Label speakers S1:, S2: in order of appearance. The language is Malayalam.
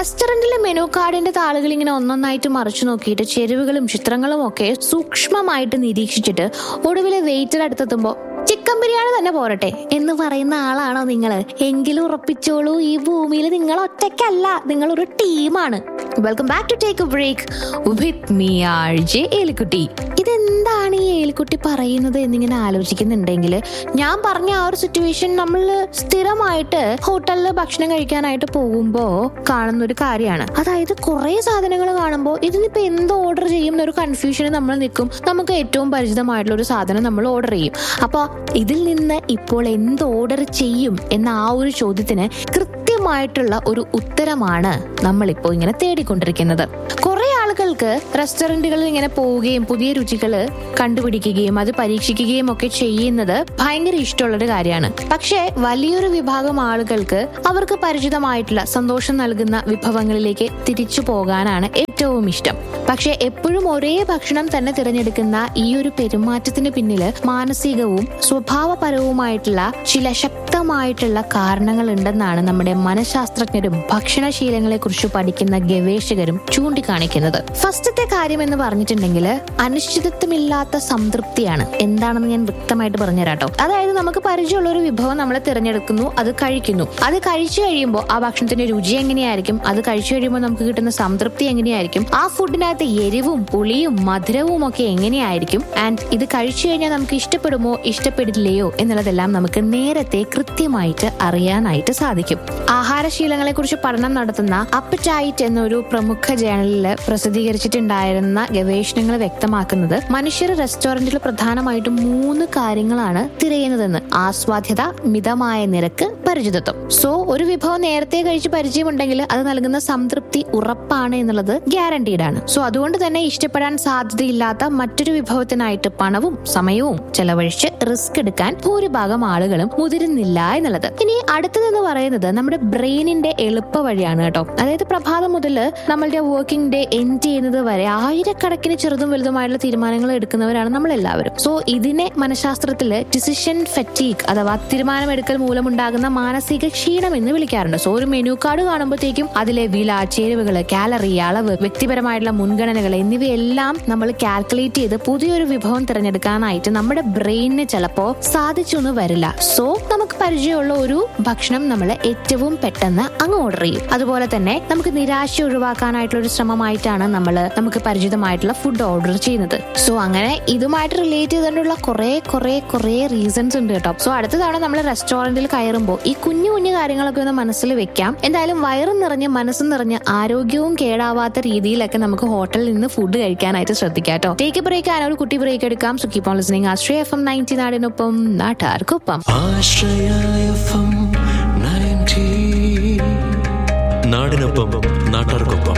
S1: റെസ്റ്റോറന്റിലെ മെനു കാർഡിന്റെ താളുകൾ ഇങ്ങനെ ഒന്നൊന്നായിട്ട് മറിച്ചു നോക്കിയിട്ട് ചെരുവുകളും ചിത്രങ്ങളും ഒക്കെ സൂക്ഷ്മമായിട്ട് നിരീക്ഷിച്ചിട്ട് ഒടുവിലെ വെയിറ്റർ അടുത്തെത്തുമ്പോ ചിക്കൻ ബിരിയാണി തന്നെ പോരട്ടെ എന്ന് പറയുന്ന ആളാണോ നിങ്ങൾ എങ്കിലും ഉറപ്പിച്ചോളൂ ഈ ഭൂമിയിൽ നിങ്ങൾ ഒറ്റയ്ക്കല്ല നിങ്ങൾ ഒരു ടീമാണ് welcome back to take a break with me R J Elikkutty ഇതെന്താണ് ഈ ഏലിക്കുട്ടി പറയുന്നത് എന്നിങ്ങനെ ആലോചിക്കുന്നുണ്ടെങ്കിൽ ഞാൻ പറഞ്ഞ ആ ഒരു സിറ്റുവേഷൻ നമ്മൾ സ്ഥിരമായിട്ട് ഹോട്ടലിൽ ഭക്ഷണം കഴിക്കാനായിട്ട് പോകുമ്പോൾ കാണുന്ന ഒരു കാര്യമാണ് അതായത് കുറെ സാധനങ്ങൾ കാണുമ്പോൾ ഇതിനിപ്പോ എന്ത് ഓർഡർ ചെയ്യും എന്നൊരു കൺഫ്യൂഷന് നമ്മൾ നിൽക്കും നമുക്ക് ഏറ്റവും പരിചിതമായിട്ടുള്ള ഒരു സാധനം നമ്മൾ ഓർഡർ ചെയ്യും അപ്പോൾ ഇതിൽ നിന്ന് ഇപ്പോൾ എന്ത് ഓർഡർ ചെയ്യും എന്ന ആ ഒരു ചോദ്യത്തിന് കൃത്യമായിട്ടുള്ള ഒരു ഉത്തരമാണ് നമ്മളിപ്പോൾ ഇങ്ങനെ തേടിക്കൊണ്ടിരിക്കുന്നത് കുറെ ആളുകൾക്ക് റെസ്റ്റോറന്റുകളിൽ ഇങ്ങനെ പോവുകയും പുതിയ രുചികൾ കണ്ടുപിടിക്കുകയും അത് പരീക്ഷിക്കുകയും ഒക്കെ ചെയ്യുന്നത് ഭയങ്കര ഇഷ്ടമുള്ള ഒരു കാര്യമാണ് പക്ഷേ വലിയൊരു വിഭാഗം ആളുകൾക്ക് അവർക്ക് പരിചിതമായിട്ടുള്ള സന്തോഷം നൽകുന്ന വിഭവങ്ങളിലേക്ക് തിരിച്ചു പോകാനാണ് ഏറ്റവും ഇഷ്ടം പക്ഷെ എപ്പോഴും ഒരേ ഭക്ഷണം തന്നെ തിരഞ്ഞെടുക്കുന്ന ഈ ഒരു പെരുമാറ്റത്തിന് പിന്നില് മാനസികവും സ്വഭാവപരവുമായിട്ടുള്ള ചില ശക്തമായിട്ടുള്ള കാരണങ്ങൾ ഉണ്ടെന്നാണ് നമ്മുടെ മനഃശാസ്ത്രജ്ഞരും ഭക്ഷണശീലങ്ങളെ കുറിച്ച് പഠിക്കുന്ന ഗവേഷകരും ചൂണ്ടിക്കാണിക്കുന്നത് ഫസ്റ്റത്തെ കാര്യം എന്ന് പറഞ്ഞിട്ടുണ്ടെങ്കിൽ അനിശ്ചിതത്വമില്ലാത്ത സംതൃപ്തിയാണ് എന്താണെന്ന് ഞാൻ വ്യക്തമായിട്ട് പറഞ്ഞുതരാട്ടോ അതായത് നമുക്ക് പരിചയമുള്ള ഒരു വിഭവം നമ്മൾ തിരഞ്ഞെടുക്കുന്നു അത് കഴിക്കുന്നു അത് കഴിച്ചു കഴിയുമ്പോൾ ആ ഭക്ഷണത്തിന്റെ രുചി എങ്ങനെയായിരിക്കും അത് കഴിച്ചു കഴിയുമ്പോൾ നമുക്ക് കിട്ടുന്ന സംതൃപ്തി എങ്ങനെയായിരിക്കും ആ ഫുഡിനകത്ത് എരിവും പുളിയും മധുരവും ഒക്കെ എങ്ങനെയായിരിക്കും ആൻഡ് ഇത് കഴിച്ചു കഴിഞ്ഞാൽ നമുക്ക് ഇഷ്ടപ്പെടുമോ ഇഷ്ടപ്പെടില്ലയോ എന്നുള്ളതെല്ലാം നമുക്ക് നേരത്തെ കൃത്യമായിട്ട് അറിയാനായിട്ട് സാധിക്കും ആഹാരശീലങ്ങളെ കുറിച്ച് പഠനം നടത്തുന്ന അപ്പറ്റൈറ്റ് എന്നൊരു പ്രമുഖ ജേണലിൽ പ്രസിദ്ധീകരിച്ചിട്ടുണ്ടായിരുന്ന ഗവേഷണങ്ങൾ വ്യക്തമാക്കുന്നത് മനുഷ്യർ റെസ്റ്റോറന്റിൽ പ്രധാനമായിട്ടും മൂന്ന് കാര്യങ്ങളാണ് തിരയുന്നതെന്ന് ആസ്വാദ്യത മിതമായ നിരക്ക് പരിചിതത്വം സോ ഒരു വിഭവം നേരത്തെ കഴിച്ച് പരിചയമുണ്ടെങ്കിൽ അത് നൽകുന്ന സംതൃപ്തി ഉറപ്പാണ് എന്നുള്ളത് ഗ്യാരണ്ടീഡ് ആണ് സോ അതുകൊണ്ട് തന്നെ ഇഷ്ടപ്പെടാൻ സാധ്യതയില്ലാത്ത മറ്റൊരു വിഭവത്തിനായിട്ട് പണവും സമയവും ചെലവഴിച്ച് റിസ്ക് എടുക്കാൻ ഭൂരിഭാഗം ആളുകളും മുതിരുന്നില്ല എന്നുള്ളത് ഇനി അടുത്തതെന്ന് പറയുന്നത് നമ്മുടെ ബ്രെയിനിന്റെ എളുപ്പ വഴിയാണ് കേട്ടോ അതായത് പ്രഭാതം മുതൽ നമ്മളുടെ വർക്കിംഗ് ഡേ എൻഡ് ചെയ്യുന്നത് വരെ ആയിരക്കണക്കിന് ചെറുതും വലുതുമായിട്ടുള്ള തീരുമാനങ്ങൾ എടുക്കുന്നവരാണ് നമ്മൾ എല്ലാവരും സോ ഇതിനെ മനഃശാസ്ത്രത്തില് ഡിസിഷൻ ഫറ്റീഗ് അഥവാ തീരുമാനമെടുക്കൽ മൂലമുണ്ടാകുന്ന മാനസിക ക്ഷീണം എന്ന് വിളിക്കാറുണ്ട് സോ ഒരു മെനു കാർഡ് കാണുമ്പോഴത്തേക്കും അതിലെ വില ചേരുവകൾ കാലറി അളവ് വ്യക്തിപരമായിട്ടുള്ള മുൻഗണനകൾ എന്നിവയെല്ലാം നമ്മൾ കാൽക്കുലേറ്റ് ചെയ്ത് പുതിയൊരു വിഭവം തിരഞ്ഞെടുക്കാനായിട്ട് നമ്മുടെ ബ്രെയിനിന് ചിലപ്പോ സാധിച്ചൊന്നും വരില്ല സോ നമുക്ക് പരിചയമുള്ള ഒരു ഭക്ഷണം നമ്മൾ ഏറ്റവും പെട്ടെന്ന് അങ്ങ് ഓർഡർ ചെയ്യും അതുപോലെ തന്നെ നമുക്ക് നിരാശ ഒഴിവാക്കാനായിട്ടുള്ള ഒരു ശ്രമമായിട്ടാണ് നമ്മൾ നമുക്ക് പരിചിതമായിട്ടുള്ള ഫുഡ് ഓർഡർ ചെയ്യുന്നത് സോ അങ്ങനെ ഇതുമായിട്ട് റിലേറ്റ് ചെയ്തിട്ടുള്ള കുറെ കുറെ കുറെ റീസൺസ് ഉണ്ട് കേട്ടോ സോ അടുത്ത തവണ നമ്മൾ റെസ്റ്റോറന്റിൽ കയറുമ്പോൾ ഈ കുഞ്ഞു കുഞ്ഞു കാര്യങ്ങളൊക്കെ ഒന്ന് മനസ്സിൽ വെക്കാം എന്തായാലും വയറും നിറഞ്ഞ് മനസ്സും നിറഞ്ഞ് ആരോഗ്യവും കേടാവാത്ത രീതിയിലൊക്കെ നമുക്ക് ഹോട്ടലിൽ നിന്ന് ഫുഡ് കഴിക്കാനായിട്ട് ശ്രദ്ധിക്കാം കേട്ടോ ടേക്ക് ബ്രേക്ക് ആണ് ഒരു കുട്ടി ബ്രേക്ക് എടുക്കാം സുഖി പോൺ listening Ashraya F M ninety നാടിനൊപ്പം നാട്ടാർക്കൊപ്പം
S2: ആശ്രയ എഫ് എം നയൻറ്റി നാടിനൊപ്പം നാട്ടാർക്കൊപ്പം